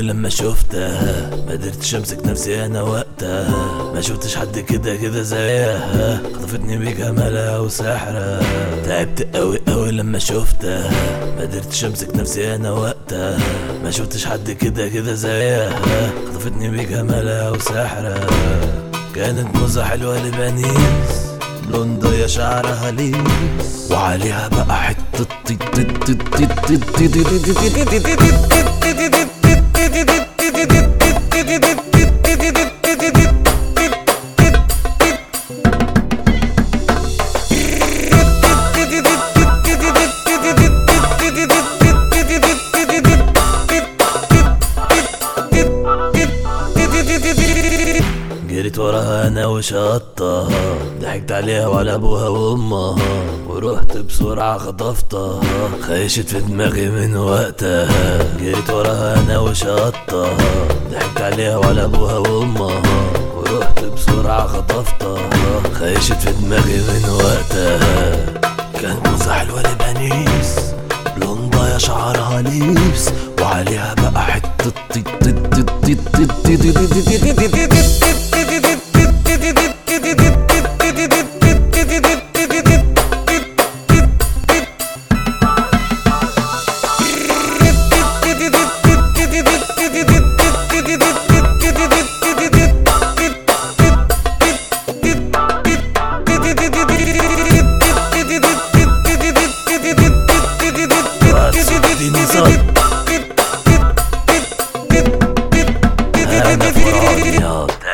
لما شفتها ما قدرتش امسك نفسي انا وقتها ما شفتش حد كده كده زيها خطفتني بجمالها وسحرها تعبت قوي قوي لما شفتها ما قدرتش امسك نفسي انا وقتها ما شفتش حد كده كده زيها خطفتني بجمالها وسحرها كانت موزة حلوة لبنيس بلوندة شعرها ليس وعليها بقى حتة طيط طيط طيط طيط طيط طيط طيط جريت وراها انا وشطها ضحكت عليها وعلى ابوها وامها ورحت بسرعة خطفتها خيشت في دماغي من وقتها جريت وراها انا وشطها ضحكت عليها وعلى ابوها وامها ورحت بسرعة خطفتها خيشت في دماغي من وقتها كانت موزة حلوة لبنيس بلوندا يا شعرها ليس وعليها بقى حتة طيط طيط طيط طيط طيط طيط طيط طيط وهتصديني صد انا فرعون ياض